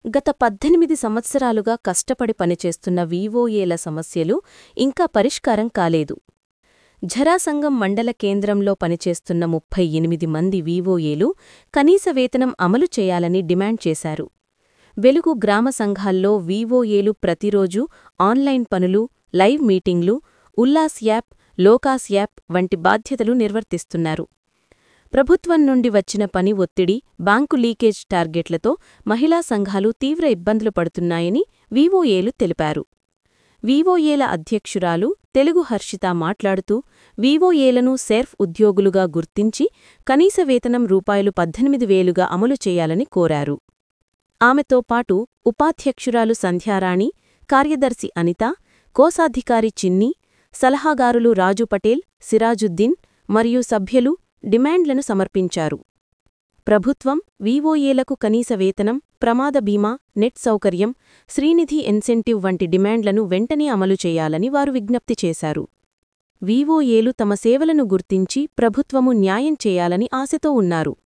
గత పద్దెనిమిది సంవత్సరాలుగా కష్టపడి పనిచేస్తున్న వీవోఏల సమస్యలు ఇంకా పరిష్కారం కాలేదు ఝరాసంగం మండల కేంద్రంలో పనిచేస్తున్న ముప్పై ఎనిమిది మంది వీవోఏలు కనీస వేతనం అమలు చేయాలని డిమాండ్ చేశారు వెలుగు గ్రామ సంఘాల్లో వీవోఏలు ప్రతిరోజూ ఆన్లైన్ పనులు లైవ్ మీటింగ్లు ఉల్లాస్ యాప్ లోకాస్ యాప్ వంటి బాధ్యతలు నిర్వర్తిస్తున్నారు ప్రభుత్వం నుండి వచ్చిన పని ఒత్తిడి బ్యాంకు లీకేజ్ టార్గెట్లతో మహిళా సంఘాలు తీవ్ర ఇబ్బందులు పడుతున్నాయని వీవోఏలు తెలిపారు వీవోఏల అధ్యక్షురాలు తెలుగు హర్షిత మాట్లాడుతూ వీవోఏలను సెర్ఫ్ ఉద్యోగులుగా గుర్తించి కనీస వేతనం రూపాయలు పద్దెనిమిది వేలుగా అమలు చేయాలని కోరారు ఆమెతో పాటు ఉపాధ్యక్షురాలు సంధ్యారాణి కార్యదర్శి అనిత కోశాధికారి చిన్ని సలహాగారులు రాజు పటేల్ సిరాజుద్దీన్ మరియు సభ్యులు డిమాండ్లను సమర్పించారు ప్రభుత్వం వీవోఏలకు కనీస వేతనం ప్రమాద బీమా నెట్ సౌకర్యం శ్రీనిధి ఇన్సెంటివ్ వంటి డిమాండ్లను వెంటనే అమలు చేయాలని వారు విజ్ఞప్తి చేశారు వీవోఏలు తమ సేవలను గుర్తించి ప్రభుత్వము న్యాయం చేయాలని ఆశతో ఉన్నారు